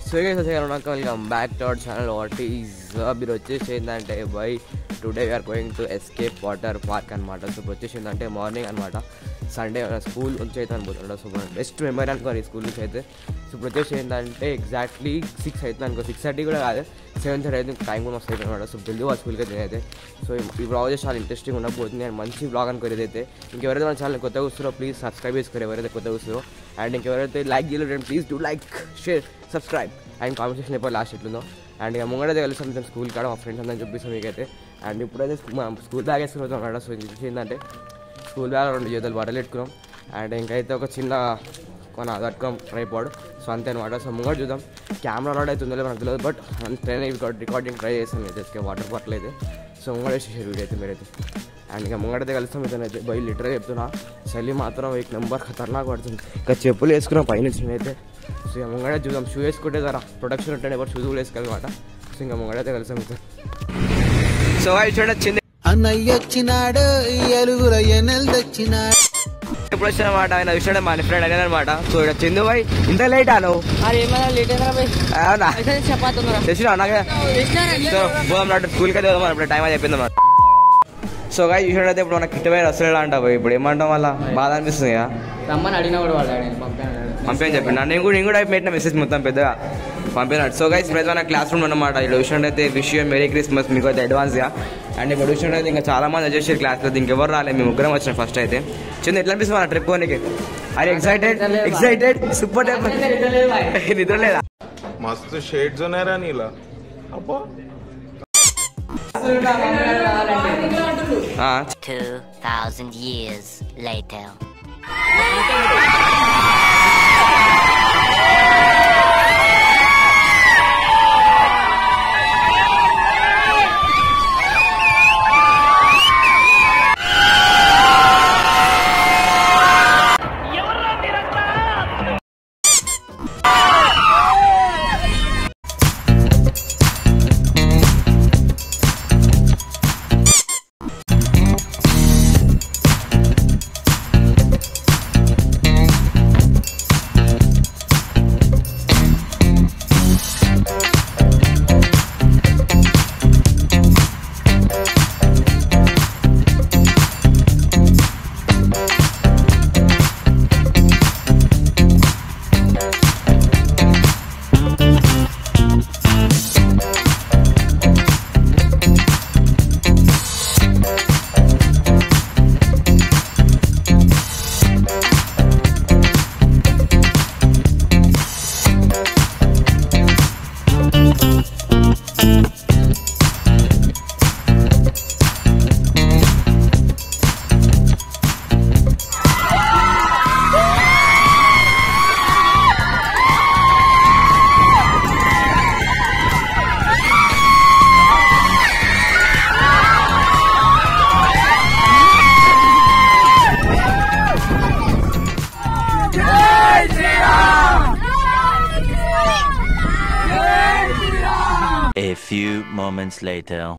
So guys వచ్చేసాక welcome back to our channel what is మీరు వచ్చేసి ఏంటంటే by today we're going to escape water park అనమాట so ఇప్పుడు వచ్చేసి ఏంటంటే మార్నింగ్ అనమాట సండే స్కూల్ నుంచి అయితే అనుకుంటున్నాడు సో బెస్ట్ మెమరీ అనుకో ఈ స్కూల్ నుంచి అయితే సో ఇప్పుడు వచ్చేసి ఏంటంటే ఎగ్జాక్ట్లీ సిక్స్ అవుతుంది అనుకో సిక్స్ థర్టీ కూడా కాదు సెవెన్ థర్టీ అయితే టైం కూడా వస్తుంది అనమాట సో జల్దీ వాళ్ళ స్కూల్కి అయితే నేనైతే సో ఈ బ్లాగ్ చేసి చాలా ఇంట్రెస్టింగ్ ఉండబోతుంది అండ్ మంచి బ్లాగ్ అనుకో ఇదైతే ఇంకెవరైతే మన ఛానల్ కొత్తగా వస్తారో ప్లీజ్ సబ్స్క్రైబ్ చేసుకోరు ఎవరైతే కొత్తగా వస్తారో అండ్ ఇంకెవరైతే లైక్ చేయలేదు please do like share subscribe and conversation అయిపోయి లాస్ట్ ఎట్లుందో అండ్ ఇక ముంగడైతే కలిసి నేను స్కూల్ కాడ మా ఫ్రెండ్స్ అందరం చూపిస్తాం మీకైతే అండ్ ఇప్పుడైతే మనం స్కూల్ బ్యాగ్ వేసుకుని వస్తాం అన్నమాట సో ఇది ఏంటంటే స్కూల్ బ్యాగ్ రెండు జతలు బట్టలు పెట్టుకున్నాం అండ్ ఇంకైతే ఒక చిన్న కొన కట్టుకోం ట్రైపాడ్ సో అంతే అనమాట సో ముంగడు చూద్దాం కెమెరా రాడ్ అయితే ఉందో మనకు తెలియదు బట్ ట్రైన్ రికార్డింగ్ ట్రై చేస్తాం అయితే వాటర్ బాటిల్ అయితే సో ముంగడ వేసేసారు వీడియో అయితే మీరైతే అండ్ ఇక ముంగడైతే కలుస్తాం ఇతనైతే బై లిటరే చెప్తున్నా చలి మాత్రం ఒక నెంబర్ ఖతర్నాక్ పడుతుంది ఇంకా చెప్పులు వేసుకున్నాం పైన అయితే సో ఇక ముంగడే చూద్దాం షూ వేసుకుంటే జరా ప్రొడక్షన్ ఉంటే ఎవరు షూస్ కూడా వేసుకోవాలన్నమాట సో ఇంకా ముంగడైతే కలిసాం ఇతను సో అవి చూడొచ్చింది అన్నయ్య వచ్చినాడు ఎలుగుల ఎన్నెలు తెచ్చినాడు ఎప్పుడు వచ్చినమాట ఆయన విషయం మా ఫ్రెండ్ అడిగాను అనమాట సో ఇక్కడ చందు భాయ్ ఇంత లేట్ అను అరే ఏమైనా లేట్ అయిందా భయ్ అవునా అయితే చెప్పాతున్నా చేసిన నాకే సో పోదాం నాటు స్కూల్కి అయితే పోదాం ఇప్పుడు టైం అయిపోయింది అన్నమాట సో గా చూసినట్టయితే ఇప్పుడు మన కిట్ వైర్ అసలు అంట పోయి ఇప్పుడు ఏమంటాం వల్ల బాధ అనిపిస్తుంది కదా రమ్మని అడిగినా కూడా వాళ్ళు ఆయన పంపాను పంపేం చెప్పండి నేను కూడా నేను కూడా పెట్టిన మెసేజ్ మొత్తం పెద్దగా పంపినాడు సో గైస్ ఇప్పుడు మన క్లాస్ రూమ్ అన్నమాట ఇక్కడ చూసినట్టయితే విష్ యూ మెరీ క్రిస్మస్ మీకు అయితే అడ్వాన్స్గా అండ్ ఇప్పుడు చూసినట్టయితే ఇంకా చాలా మంది వచ్చేసారు క్లాస్లో ఇంకెవరు రాలేదు మేము ముగ్గురం వచ్చిన ఫస్ట్ అయితే చిన్న ఎట్లా అనిపిస్తుంది మన ట్రిప్ పోనీకి అరే ఎక్సైటెడ్ ఎక్సైటెడ్ సూపర్ నిద్ర లేదా मस्त शेड्स नाही रा नीला अप्पा ఆ, 2,000 years later. A few moments later.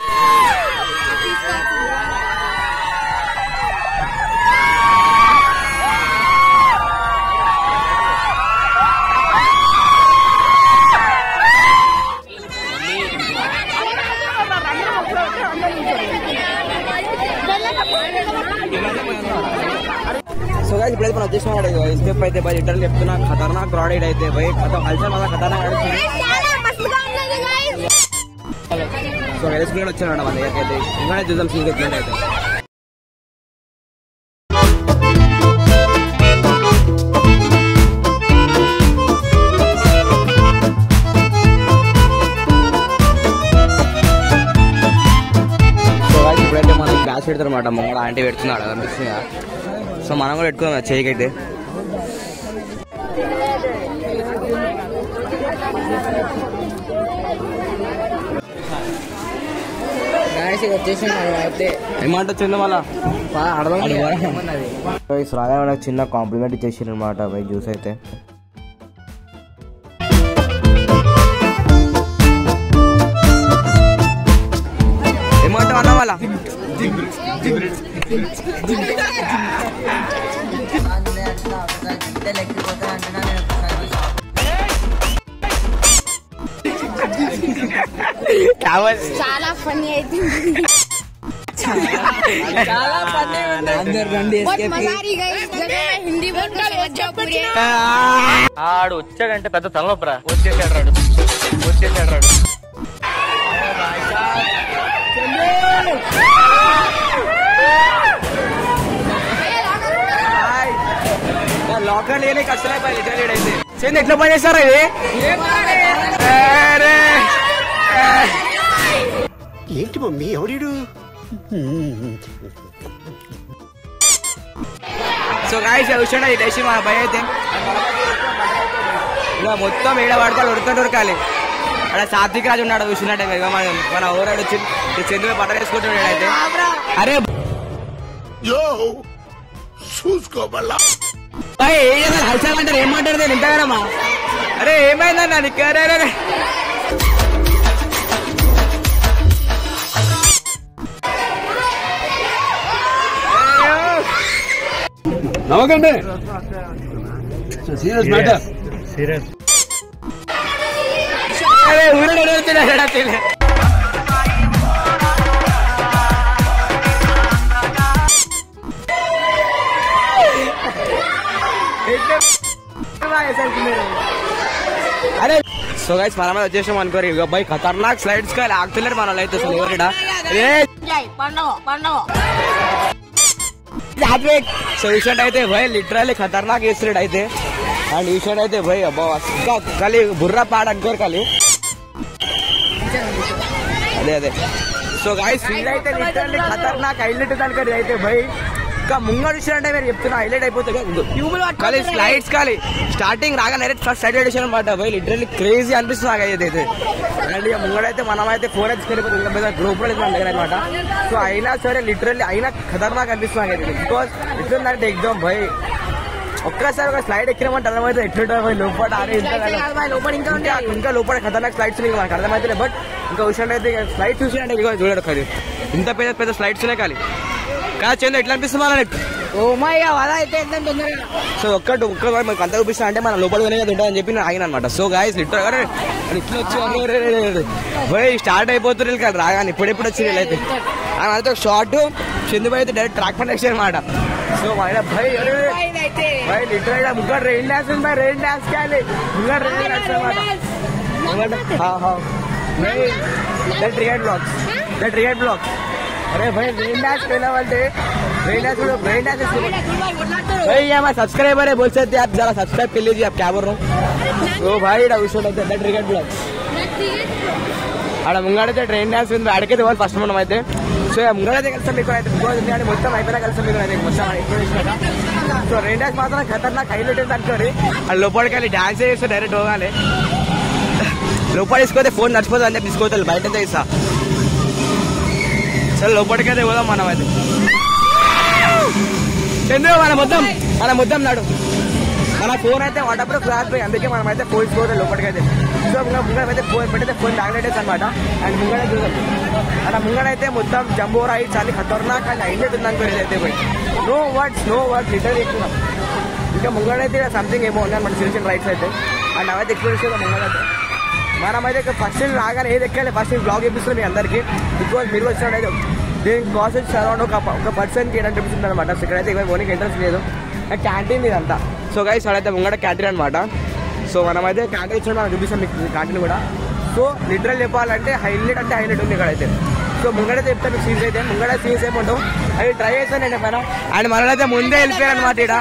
So guys ఇప్పుడైతే మనం వచ్చేసిన స్టెప్ అయితే బై లిటరల్ చెప్తున్నా ఖతర్నాక్ రాడ్ అయితే బై మొత్తం హల్చల్ మాత్రం ఖతర్నాక్ ఆడుతుంది సో వేసుకుని వచ్చాడు మన దగ్గరికి అయితే ఇంకా చూద్దాం సీన్ ఎట్లా అయితే సో guys, ఇప్పుడైతే మనం గ్యాస్ పెడతారన్నమాట ముంగడ ఆంటీ పెడుతున్నాడు అనిపిస్తుంది కదా. సో మనం కూడా పెట్టుకుందాం చేయికైతే గాయస్ ఇక వచ్చేసి మనం అయితే ఏమంట వచ్చింది మళ్ళా అర్థం రాగా మనకు చిన్న కాంప్లిమెంట్ ఇచ్చేసారు అనమాట బై జ్యూస్ అయితే ఏమంటావు అన్న మళ్ళా చాలా ఫన్నీ అవుతుంది అందరు రండి बट escape मजा కి. आ रही गाइस जब मैं हिंदी बोल कर समझ जाओ पूरे ఆడు వచ్చాడంటే పెద్ద తలనొప్పరా వచ్చేసాడు రాడు వచ్చేసాడు రాడు లాకర్ లేని కష్టలే పై లిటరేట్ అయితే చేయండి ఎట్లా పని చేస్తారా ఇది అరే. ఏంటి మమ్మీ ఎవడీడు సో గాయస్ చూసాడు ఇటేసి మా భయ అయితే ఇక మొత్తం ఏడ పడతాడు ఉడకండి ఉరకాలి అక్కడ సాత్విక్ రాజు ఉన్నాడు చూసినట్టే ఇక మన మన ఊరాడు వచ్చి ఈ చంద్రుడు బట్టలు వేసుకుంటున్నాడు అయితే అరే యో చూసుకో మళ్ళా భయ్, ఏం చేస్తారు? హల్చల్ అంటారు ఏం మాట్లాడతారు ఇంతగానమ్మా అరే ఏమైందన్నా నీకు అరే అరే, అరే నవ్వకండి సీరియస్ మ్యాటర్ అరే ఊరు అడుగుతున్నాడు తెలియదు అరే సో గైస్ మన మీద వచ్చేసాం అనుకోరు ఇక బై ఖతర్నాక్ స్లైడ్స్ కా ఆగుతున్నారు మన వాళ్ళు అయితే అసలు ఎవరిడా ఏ పండగ పండగ సో ఈ షర్ట్ అయితే భయ్ లిటరల్లీ ఖతర్నాక్ వేస్తున్నాడు అయితే అండ్ ఈ షర్ట్ అయితే భయ్ అబ్బా ఇంకా కలి బుర్ర పాడ అనుకోరు కలి అదే అదే సో గాయస్ అయితే లిటరల్లీ ఖతర్నాక్ హైలైట్ దానికి అయితే భయ్ ఇంకా ముంగడు అంటే మీరు చెప్తున్నా హైలైట్ అయిపోతుంది కానీ స్లైడ్స్ కాలి స్టార్టింగ్ రాగానే ఫస్ట్ సైడ్ ఎడిషన్ అనమాట భయ్ లిటరల్లీ క్రేజీ అనిపిస్తుంది నాకు అయితే అయితే అండ్ ఇక ముంగడైతే మనం అయితే ఫోర్ హెచ్ వెళ్ళిపోతుంది ఇంకా పెద్ద గ్రూప్ లో మన దగ్గర అనమాట సో అయినా సరే లిటరల్లీ అయినా ఖతర్నాక్ అనిపిస్తుంది నాకు అయితే బికాస్ ఎట్లుందంటే ఎగ్జామ్ భయ్ ఒక్కసారి ఒక స్లైడ్ ఎక్కినామంటే అర్థమైతే ఎట్లుంటుంది భయ్ లోపల ఆరే ఇంత లోపల ఇంకా ఇంకా ఇంకా లోపల ఖతర్నాక్ స్లైడ్స్ మనకు అర్థమైతే బట్ ఇంకా విషయం అయితే స్లైడ్ చూసినట్టే ఇదిగో చూడడు అది ఇంత పెద్ద పెద్ద స్లైడ్స్ కాలి కాదు చంద్ర ఎట్లా అనిపిస్తుంది మన ఓ మై అలా అయితే ఎంత తొందరగా సో ఒక్కటి ఒక్క మనకు అంత చూపిస్తా అంటే మన లోపల కొనే ఉంటుందని చెప్పి నేను ఆగిన అనమాట సో గాయస్ లిటర్ అరే ఇట్లా వచ్చి అరే, అరే, అరే, అరే. పోయి స్టార్ట్ అయిపోతున్నారు కదా రాగానే ఇప్పుడెప్పుడు వచ్చి అయితే అయితే ఒక షార్ట్ చందు అయితే డైరెక్ట్ ట్రాక్ పని అనమాట సో ఆయన భయ్ అరే, అరే. भाई लिटरली मुगल रेन डांस में मैं रेन डांस क्या ले मुगल रेन डांस हमारा हाँ हाँ नहीं that real vlogs that real vlogs अरे भाई रेन डांस पहला वाले रेन डांस रेन डांस भाई ये हमारे सब्सक्राइबर है बोल सकते हैं आप जरा सब्सक्राइब कर लीजिए आप क्या बोल रहा हूँ तो भाई दैट रियल ब्लॉग्स ఆడ ముంగడైతే ట్రైన్ డాన్స్ ఉంది ఆడికైతే వాళ్ళు ఫస్ట్ మనం అయితే సో ఇక ముంగడైతే కలిసి మీకు అయితే బికాజ్ ఉంది అని మొత్తం అయిపోయినా కలిసి మీకు అయితే మొత్తం ఎక్స్ప్లెనేషన్ సో రెయిన్ డాన్స్ మాత్రం ఖతర్నాక్ హైలైట్ ఉంది అనుకోండి ఆ లోపలికి వెళ్ళి డాన్స్ చేస్తే డైరెక్ట్ పోగాలి లోపల తీసుకొస్తే ఫోన్ నడిచిపోతుంది అని చెప్పి తీసుకోవాలి బయట అయితే ఇస్తా సరే లోపలికి అయితే పోదాం మనం అయితే చంద్రు మన మొత్తం మన మొత్తం నాడు మన ఫోన్ అయితే వాటర్ ప్రూఫ్ రాకపోయి అందుకే మనం అయితే ఫోన్ పోతే లోపలికి అయితే సో ఇంకా ముంగడ అయితే ఫోన్ పెట్టితే ఫోన్ మ్యాగ్నెటైజ్ అనమాట అండ్ ముంగడ చూద్దాం అక్కడ ముంగడైతే మొత్తం జంబో రైడ్స్ అన్ని ఖతర్నాక్ అండ్ హైలైట్ ఉంది అనుకో అయితే పోయి నో వర్డ్స్ నో వర్డ్స్ లిటర్ ఎక్కుతున్నాం ఇంకా ముంగడైతే సంథింగ్ ఏమో ఉన్నాయి మన చిన్న చిన్న రైడ్స్ అయితే అండ్ అవైతే ఎక్స్పీరియన్స్ ముంగడైతే మనమైతే ఇక్కడ ఫస్ట్ రాగానే ఏది ఎక్కాలి ఫస్ట్ బ్లాగ్ చూపిస్తుంది మీ అందరికి బికాజ్ మీరు వచ్చినట్టయితే దీనికి కాస్ట్ వచ్చి అరౌండ్ ఒక ఒక పర్సన్కి ఎయిట్ హండ్రెడ్ రూపీస్ అనమాట సో ఇక్కడైతే ఇవ్వ పోనీకి ఇంట్రెస్ట్ లేదు క్యాంటీన్ ఇదంతా సో గైస్ అక్కడైతే ముంగడ క్యాంటీన్ అనమాట సో మనమైతే క్యాంటీన్ ఇచ్చిన మనం చూపిస్తాం మీకు క్యాంటీన్ కూడా సో లిటరల్ చెప్పాలంటే హైలైట్ అంటే హైలైట్ ఉంది ఇక్కడైతే సో ముంగడైతే చెప్తా మీకు సీన్స్ అయితే ముంగడ సీన్స్ ఏముంటావు అవి ట్రై చేస్తాను నేను పైన అండ్ మనమైతే ముందే వెళ్ళిపోయారు అనమాట ఇక్కడ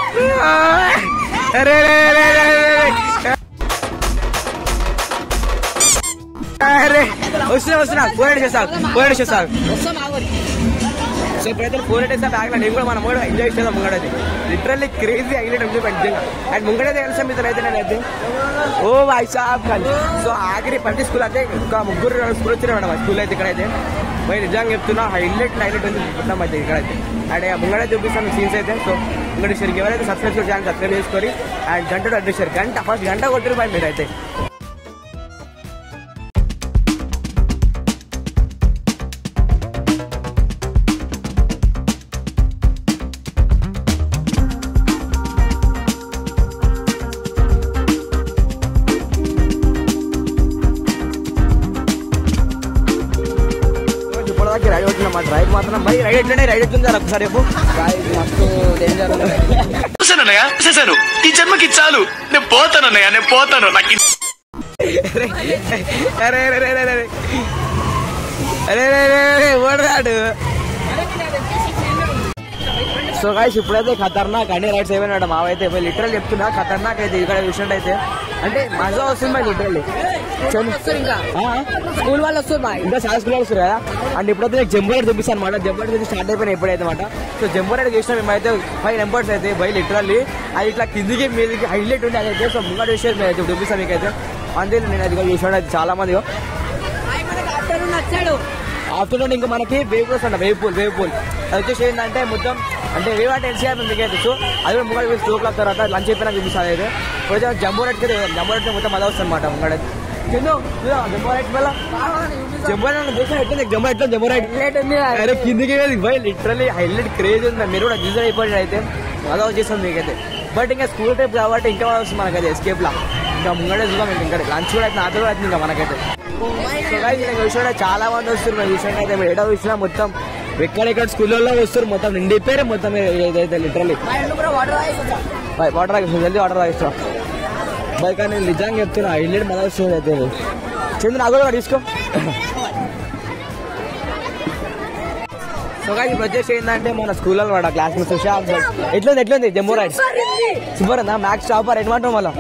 అరే రే రే రే రే. అరే వస్తున్నా వస్తున్నా ఫోర్ ఎయిట్ చేస్తాను ఫోర్ ఎయిట్ చేస్తాను సో ఇప్పుడైతే ఫోర్ ఎయిట్ వేస్తా బ్యాగ్ నేను కూడా మన మూడు ఎంజాయ్ చేస్తాను ముంగడైతే లిటరల్లీ క్రేజీ హైలైట్ ఉంది నిజంగా అండ్ ముంగడైతే కలిసి మీతో అయితే నేనైతే ఓ వాయి సాబ్ ఖాళీ సో ఆఖరి ప్రతి స్కూల్ అయితే ఇంకా ముగ్గురు స్కూల్ వచ్చిన మేడం స్కూల్ అయితే ఇక్కడైతే మరి నిజంగా చెప్తున్నా హైలైట్ హైలైట్ ఉంది మొత్తం అయితే ఇక్కడైతే అండ్ ముంగడే చూపిస్తాను సీన్స్ అయితే సో ముంగడి షేర్కి ఎవరైతే సబ్స్క్రైబ్ చేయాలని సబ్స్క్రైబ్ చేసుకొని అండ్ గంట అడ్రస్ గంట ఫస్ట్ గంట కొట్టిరు బాయ్ మీరైతే అన్నమాట రైడ్ మాత్రం బై రైడ్ ఎట్లుండే రైడ్ ఎట్లుంది ఒకసారి చెప్పు మస్తు డేంజర్ చూసానన్నయ్య చూసాను ఈ జన్మకి చాలు నేను పోతానన్నయ్య నేను పోతాను నాకు అరే అరే అరే అరే అరే అరే అరే అరే అరే ఓడరాడు సో గాయస్ ఇప్పుడైతే ఖతర్నాక్ అన్ని రైడ్స్ ఏమైనా మావైతే లిటరల్ చెప్తున్నా ఖతర్నాక్ అయితే ఇక్కడ విషయం అయితే అంటే మజా వస్తుంది మరి లిటరల్లీ వస్తారు ఇంకా స్కూల్ వాళ్ళు వస్తారు మా ఇంకా చాలా స్కూల్ వస్తారు కదా అండ్ ఇప్పుడైతే నేను జంబో రైడ్ చూపిస్తాను అనమాట జంబో రైడ్ స్టార్ట్ అయిపోయినా ఎప్పుడైతే అనమాట సో జంబో రైడ్ చేసిన మేమైతే ఫైవ్ నెంబర్స్ అయితే బై లిటరల్లీ అది ఇట్లా కిందికి మీదకి హైలైట్ ఉండే అదైతే సో ముంగడ విషయం మేము అయితే చూపిస్తాను మీకైతే అంతే నేను అది చూసాను అది చాలా మంది ఆఫ్టర్నూన్ వచ్చాడు ఆఫ్టర్నూన్ ఇంకా మనకి వేవ్ పూల్స్ అంట వేవ్ పూల్ వేవ్ పూల్ అది వచ్చేసి ఏంటంటే మొత్తం అంటే వేవ్ అంటే ఎన్సీఆర్ మీకు అయితే సో అది కూడా ముంగడ టూ ఓ క్లాక్ తర్వాత లంచ్ అయిపోయినా చూపిస్తాను అయితే ఇప్పుడు జంబో రైడ్ జంబో రైడ్ మొత్తం అదే వస్తుంది అనమాట ముంగడ కింద జంబో రైడ్ వల్ల జంబో రైడ్ చూసా ఎట్లా జంబో ఎట్లా జంబో రైడ్ హైలైట్ ఉంది అరే కిందికి పోయి లిటరలీ హైలైట్ క్రేజ్ ఉంది మీరు కూడా యూజర్ అయిపోయింది అయితే అలా వచ్చేస్తుంది మీకైతే బట్ ఇంకా స్కూల్ టైప్ కాబట్టి ఇంకా వస్తుంది మనకైతే ఎస్కేప్ లా ఇంకా ముంగడే చూద్దాం ఇంకా ఇంకా లంచ్ కూడా అయితే నాతో కూడా అవుతుంది ఇంకా మనకైతే సో guys, నేను చూసిన చాలా మంది వస్తున్నారు చూసాను అయితే ఏడో చూసినా మొత్తం ఎక్కడెక్కడ స్కూల్లో వస్తారు మొత్తం నిండిపోయారు మొత్తం ఏదైతే లిటరలీ మా ఇంట్లో కూడా వాటర్ తాగేసి వాటర్ తాగిస్తాం జల్దీ వాటర్ తాగిస్తాం బై కానీ నేను నిజంగా చెప్తున్నా హైలైట్ మన వస్తుంది అయితే చంద్ర నాకు కూడా తీసుకో సో గాయస్ ఇప్పుడు వచ్చేసి ఏంటంటే మన స్కూల్లో వాడు క్లాస్ మిస్ సుశాంత్ ఎట్లుంది ఎట్లుంది జమ్మూ రైడ్ సూపర్ ఉందా మ్యాక్స్ టాపర్ ఎట్మంటావు మళ్ళీ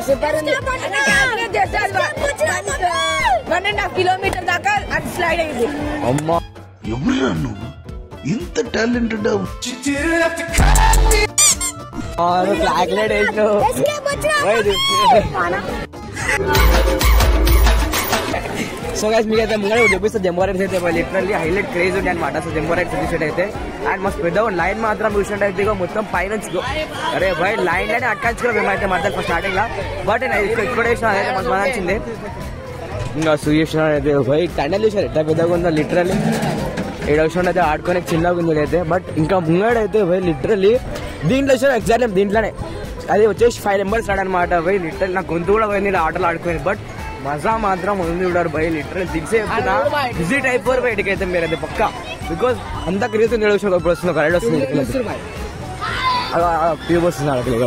వన్ అండ్ హాఫ్ కిలోమీటర్ దాకా అది స్లైడ్ అయింది అమ్మా ఎవరురా నువ్వు ఇంత టాలెంటెడ్ క్లాక్లెట్ వేసినావు సో గైస్ మీకు అయితే ముందు చూపిస్తే జంబో రైడ్స్ అయితే లిటరల్లీ హైలైట్ క్రేజ్ ఉంది అనమాట సో జంబో రైడ్స్ చూసినట్టు అయితే అండ్ మస్తు పెద్ద లైన్ మాత్రం చూసినట్టు అయితే ఇగో మొత్తం పైన అరే భయ్ లైన్ లోనే అట్కాచుకున్నాం మేమైతే మధ్య ఫస్ట్ స్టార్టింగ్ లా బట్ నేను ఇక్కడ ఇక్కడ వేసిన అదైతే మాకు బాగా నచ్చింది ఇంకా సూర్యేశ్వర అయితే భయ్ టండల్ చూసారు ఎట్లా పెద్దగా ఉందో లిటరల్లీ ఏడు విషయం అయితే ఆడుకోనికి చిన్నగా ఉంది అయితే బట్ ఇంకా ముంగడైతే భయ్ లిటరల్లీ దీంట్లో వచ్చిన ఎగ్జాక్ట్ దీంట్లోనే అది వచ్చేసి ఫైవ్ మెంబర్స్ రాడనమాట భయ్ లిటరల్ నా గొంతు కూడా పోయింది ఇలా ఆటలు ఆడుకోయింది బట్ మజా మాత్రం ఉంది చూడారు భయ్ లిటరల్ దిగ్సే చెప్తున్నా విజిట్ అయిపోరు బయటకి అయితే మీరు అయితే పక్క బికాస్ అంత క్రియేట్ ఉంది విషయం ఇప్పుడు వస్తుంది ఒక రైడ్ వస్తుంది ట్యూబ్ వస్తుంది అక్కడ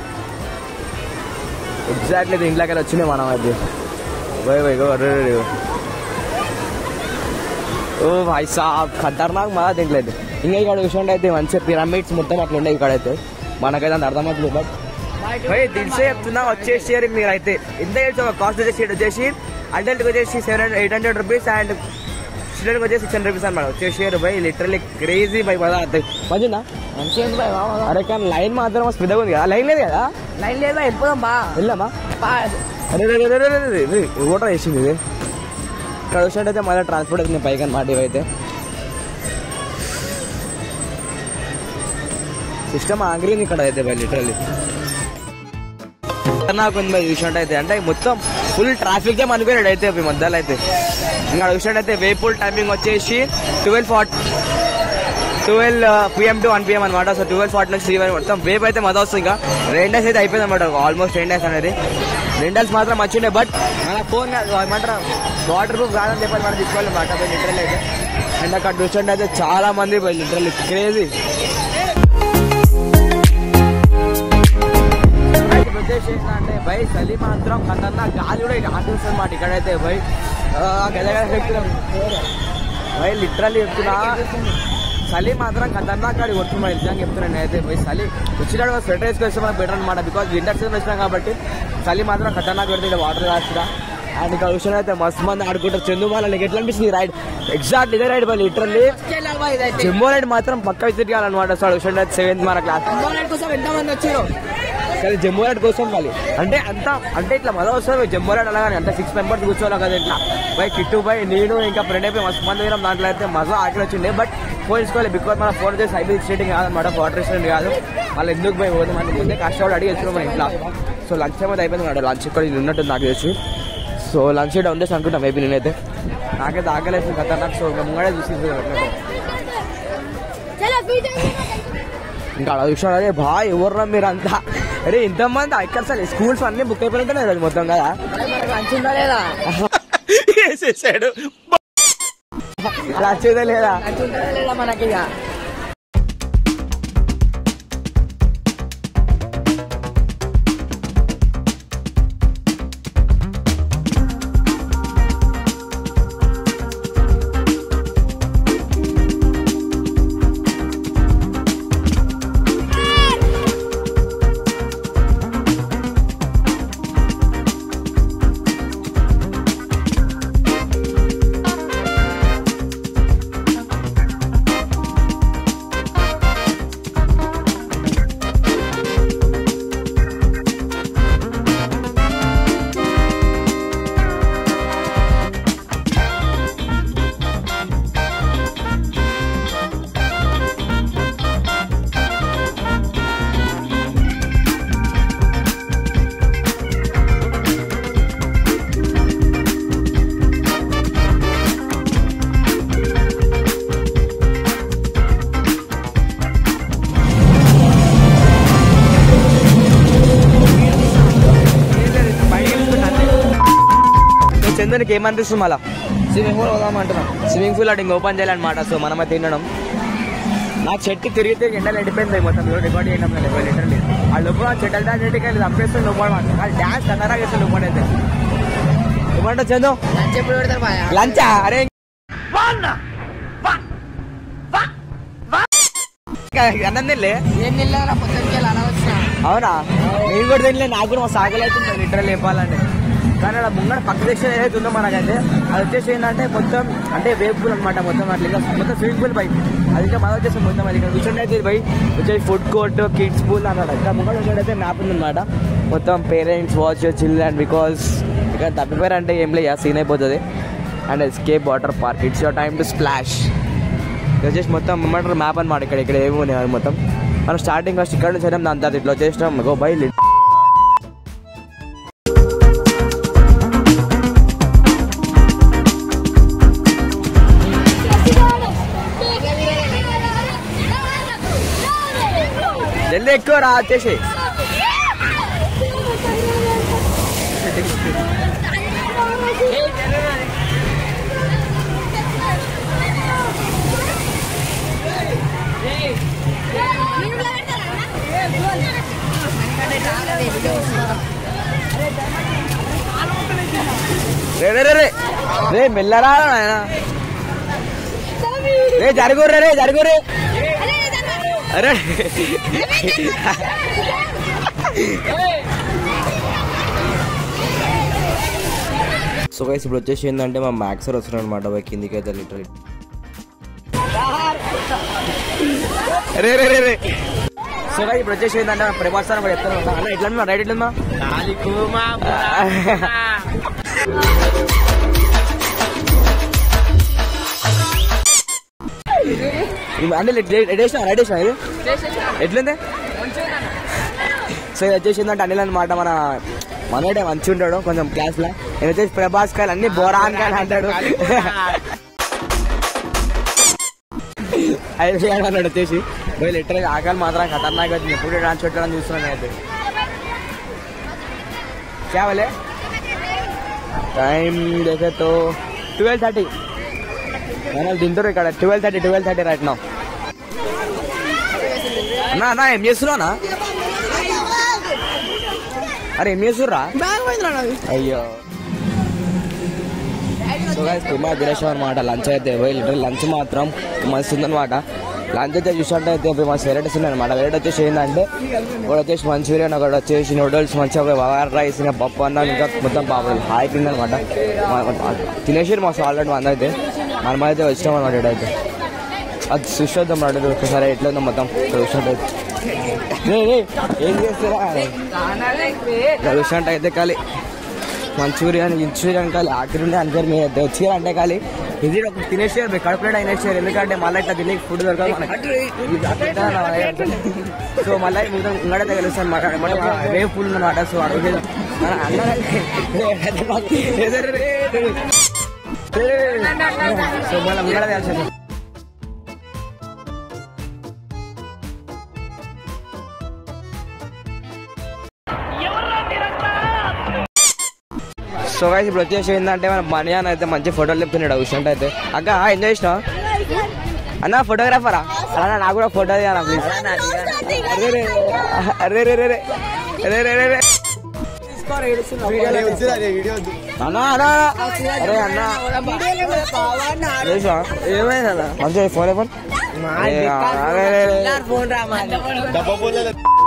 ఎగ్జాక్ట్లీ దీంట్లోకి వచ్చినాయి మనం అది భయ్ భయ్ గో అరే అరే, అరే. ఓ భాయ్ సాబ్ ఖతర్నాక్ మళ్ళా తింటలేదు ఇంకా ఇక్కడ విషయం అయితే మంచిగా పిరమిడ్స్ మొత్తం అట్లా ఉండే ఇక్కడైతే మనకైతే అంత అర్థమవుతుంది బట్ భయ్ దిల్సే చెప్తున్నా వచ్చేసి మీరైతే ఎంత చేసి కాస్ట్ వచ్చేసి ఇక్కడ వచ్చేసి అడల్ట్కి వచ్చేసి seven hundred eight hundred rupees and స్టూడెంట్కి వచ్చేసి సిక్స్ హండ్రెడ్ రూపీస్ అనమాట వచ్చేసారు భయ్ లిటరల్లీ క్రేజీ భయ్ మళ్ళా మంచిదా మంచిగా ఉంది బాయ్ మామ. అరే కానీ లైన్ మాత్రం మస్తు పెద్దగా ఉంది కదా లైన్ లేదు కదా లైన్ లేదా వెళ్ళిపోదాం బా వెళ్ళామా బా. అరే రే, రే, రే, రే, రే, రే, ఓటర్ వేసింది ఇది ఇక్కడ వచ్చినట్టయితే మళ్ళీ ట్రాన్స్పోర్ట్ అవుతుంది పైకి అనమాట ఇవైతే సిస్టమ్ ఆగ్రింది ఇక్కడ అయితే బై లిటరల్లీ నాకు ఉంది బై చూసినట్టు అయితే అంటే మొత్తం ఫుల్ ట్రాఫిక్ జామ్ అనుకున్నాడు అయితే ఈ మధ్యలో అయితే ఇంకా చూసినట్టు అయితే వేపుల్ టైమింగ్ వచ్చేసి twelve forty twelve PM to one PM అనమాట సో ట్వెల్వ్ ఫార్టీ నుంచి త్రీ వరకు మొత్తం వేప్ అయితే మద వస్తుంది ఇంకా రెండు డేస్ అయితే అయిపోయింది అనమాట ఆల్మోస్ట్ రెండు డేస్ అనేది రెండు డేస్ మాత్రం మంచిగా బట్ మన ఫోన్ ఏమంటారు వాటర్ ప్రూఫ్ కాదని చెప్పి మనం తీసుకోవాలి మాట లిటరల్ అయితే అండ్ అక్కడ చూస్తుంటే అయితే చాలా మంది లిటరల్ క్రేజీ ఉద్దేశం ఏంటంటే బై చలి మాత్రం ఖతర్నా గాలి కూడా ఇటు ఆటేస్తుంది అన్నమాట ఇక్కడైతే బై గదగద చెప్తున్నాం బై లిటరల్లీ చెప్తున్నా చలి మాత్రం ఖతర్నాక్ కాడి కొడుతున్నా నిజంగా చెప్తున్నాను నేనైతే పోయి చలి వచ్చినాడు స్వెటర్ వేసుకొస్తే మనకు బెటర్ అనమాట బికాజ్ వింటర్ సీజన్ వచ్చినాం కాబట్టి చలి మాత్రం ఖతర్నాక్ పెడుతుంది వాటర్ కాస్తా అండ్ ఇక్కడ విషయం అయితే మస్తు మంది ఆడుకుంటారు చందు వాళ్ళ నీకు ఎట్లా అనిపిస్తుంది రైడ్ ఎగ్జాక్ట్ ఇదే రైడ్ బై లిటరల్లీ చెల్లాలి బా ఇదైతే జమ్మూ రైడ్ మాత్రం పక్క విజిట్ కావాలన్నమాట సో విషయం అయితే సెవెంత్ మన క్లాస్ ఇంపార్టెంట్ కోసం ఎంతమంది వచ్చారు కానీ జమ్మూ రైడ్ కోసం వాళ్ళు అంటే అంత అంటే ఇట్లా మళ్ళీ వస్తారు జమ్మూ రైడ్ అలాగే అంటే సిక్స్ మెంబర్స్ కూర్చోవాలి కదా ఇట్లా బై కిట్టు బై నేను ఇంకా ఫ్రెండ్ అయిపోయి మస్తు మంది పోయినాం దాంట్లో అయితే మజా ఆకలి వచ్చిండే బట్ ఫోన్ తీసుకోవాలి బికాజ్ మన ఫోన్ చేసి హైబీ స్టేటింగ్ కాదన్నమాట వాటర్ రెస్టారెంట్ కాదు వాళ్ళు ఎందుకు పోయి పోతే మన ముందే కష్టపడి అడిగి వచ్చారు మన ఇంట్లో సో లంచ్ ఏమైతే అయిపోయింది మేడం లంచ్ ఇక్కడ ఇది ఉన్నట్టు నాకు తెలిసి సో లంచ్ డౌన్ చేసి అనుకుంటాం మేబీ నేనైతే నాకైతే ఆకలి వేసింది కదా నాకు సో ఇంకా ముంగడే చూసి చలో ఫీట్ ఇంకా అలా చూసాడు అరే బా ఎవర్రా మీరు అంతా అరే ఇంతమంది ఇక్కడ అసలు స్కూల్స్ అన్ని బుక్ అయిపోయినట్టు రోజు మొత్తం కదా లంచ్ ఉందా లేదా వేసేసాడు నచ్చేదే లేదా నచ్చుంటుందా లేదా మనకి ఇక చందునికి ఏమనిపిస్తుంది మళ్ళా స్విమ్మింగ్ పూల్ పోదాం అంటున్నాం స్విమ్మింగ్ పూల్ అటు ఇంకా ఓపెన్ చేయాలన్నమాట సో మనమే తినడం నాకు చెట్టు తిరిగితే ఎండలు ఎండిపోయింది మొత్తం రికార్డ్ చేయడం లేదు లిటరలీ ఆ లోపల చెట్టు చెట్టుకి వెళ్ళి చంపేస్తే లోపల వాళ్ళు డ్యాన్స్ కన్నరా చేస్తే లోపల అయితే ఏమంటా చందు లంచ్ ఎప్పుడు పెడతారు బాయా లంచా అరే అన్నం తినలే ఏం నిల్లరా పొద్దున్నకి అలా వచ్చిన అవునా నేను కూడా తినలే నాకు కూడా మా సాగలు అవుతుంది లిటరల్ చెప్పాలంటే కానీ అలా ముంగడ పక్క సెక్షన్ ఏదైతే ఉందో మనకైతే అది వచ్చేసి ఏంటంటే మొత్తం అంటే వేవ్ పూల్ అనమాట మొత్తం అట్లా ఇంకా మొత్తం స్విమ్మింగ్ పూల్ బై అది ఇంకా మన వచ్చేసి మొత్తం అది ఇక్కడ కూర్చొని అయితే బై వచ్చేసి ఫుడ్ కోర్ట్ కిడ్స్ పూల్ అన్నమాట ఇక్కడ ముంగడ వచ్చేటైతే మ్యాప్ ఉందన్నమాట మొత్తం పేరెంట్స్ వాచ్ చిల్డ్రన్ బికాస్ ఇక్కడ తప్పిపోయారంటే ఏం లేదు సీన్ అయిపోతుంది and escape water park it's your time to splash ఇది వచ్చేసి మొత్తం ఏమంటారు మ్యాప్ అనమాట ఇక్కడ ఇక్కడ ఏమి ఉన్నాయి మొత్తం మనం స్టార్టింగ్ ఫస్ట్ ఇక్కడ నుంచి అయినాం దాని తర్వాత ఇట్లా వచ్చేసినాం గో బై లిట్ జల్దీ ఎక్కువ రా వచ్చేసి రే రే రే రే రే మెల్లరా నాయన రే జరుగుర్రే రే జరుగుర్రే అరే సో గైస్ ఇప్పుడు వచ్చేసి ఏంటంటే మా మ్యాక్స్ సార్ వస్తున్నాడు అనమాట బై కిందికి అయితే లిటరల్ రే రే రే రే సో గైస్ ఇప్పుడు వచ్చేసి ఏంటంటే ప్రభాస్ సార్ కూడా చెప్తాను అన్న ఎట్లా రైట్ ఎట్లా అంటే రెడేషన్ రెడేషన్ ఇది ఎట్లుంది సో ఇది వచ్చేసి ఏంటంటే అనిల్ అనమాట మన మనోడే మంచి ఉంటాడు కొంచెం క్లాస్ లో నేను వచ్చేసి ప్రభాస్ కాయలు అన్ని బోరాన్ కాయలు అంటాడు అయితే అన్నాడు వచ్చేసి లిటర్ ఆకలి మాత్రం ఖతర్నాక్ వచ్చింది ఎప్పుడు డాన్స్ పెట్టడం చూస్తున్నాను అయితే కేవలే టైం దేఖే తో ట్వెల్వ్ థర్టీ నేను తింటారు ఇక్కడ twelve thirty twelve thirty right నా అన్నా అన్నా ఏం చేస్తున్నానా అరే ఏం చేస్తుర్రా అయ్యో సో గైస్ తిమ్మా తినేసాం అనమాట లంచ్ అయితే పోయి లిటర్ లంచ్ మాత్రం మస్తు ఉందన్నమాట లంచ్ అయితే చూసినట్టు అయితే పోయి మస్తు వెరైటీస్ ఉన్నాయి అనమాట వెరైటీ వచ్చేసి ఏంటంటే ఒకటి వచ్చేసి మంచూరియన్ ఒకటి వచ్చేసి నూడిల్స్ మంచిగా బగార్ రైస్ ఇంకా పప్పు అన్నం ఇంకా మొత్తం పాపడు హాయ్ కింద అనమాట తినేసి మస్తు ఆల్రెడీ మంది అయితే మనం అయితే వచ్చినాం అనమాట ఇక్కడైతే అది చూసేద్దాం అడుగు ఒకసారి ఎట్లా ఉందో మొత్తం చూసినట్టు ఏం చేస్తారా చూసినట్టు అయితే ఖాళీ మంచూరియన్ మంచూరియన్ కాలి ఆఖరి ఉండే అందరు మీ వచ్చారు అంటే కాలి ఇది ఒక తినేసారు మీరు కడుపులో అయినేసారు ఎందుకంటే మళ్ళీ ఇట్లా తినే ఫుడ్ దొరకదు మనకి సో మళ్ళీ మిగతా ఇంకడైతే కలుస్తాను మాట రేపు ఫుల్ ఉందన్నమాట సో అడుగు సో మళ్ళీ ఇంకడ కలిసి సో సో గైస్ ఇప్పుడు వచ్చేసి ఏంటంటే మన బనియాన్ అయితే మంచి ఫోటోలు చెప్తున్నాడు విషయం అయితే అక్క ఎంజాయ్ చేసినావా అన్న ఫోటోగ్రాఫరా అన్న నాకు కూడా ఫోటో తీయాలా ప్లీజ్ అరే రే అరే రే రే రే రే రే రే రే అన్న అన్న అరే అన్న లేచా? ఏమైంది అన్న మంచిగా ఫోన్ ఫోన్ ఫోన్ రా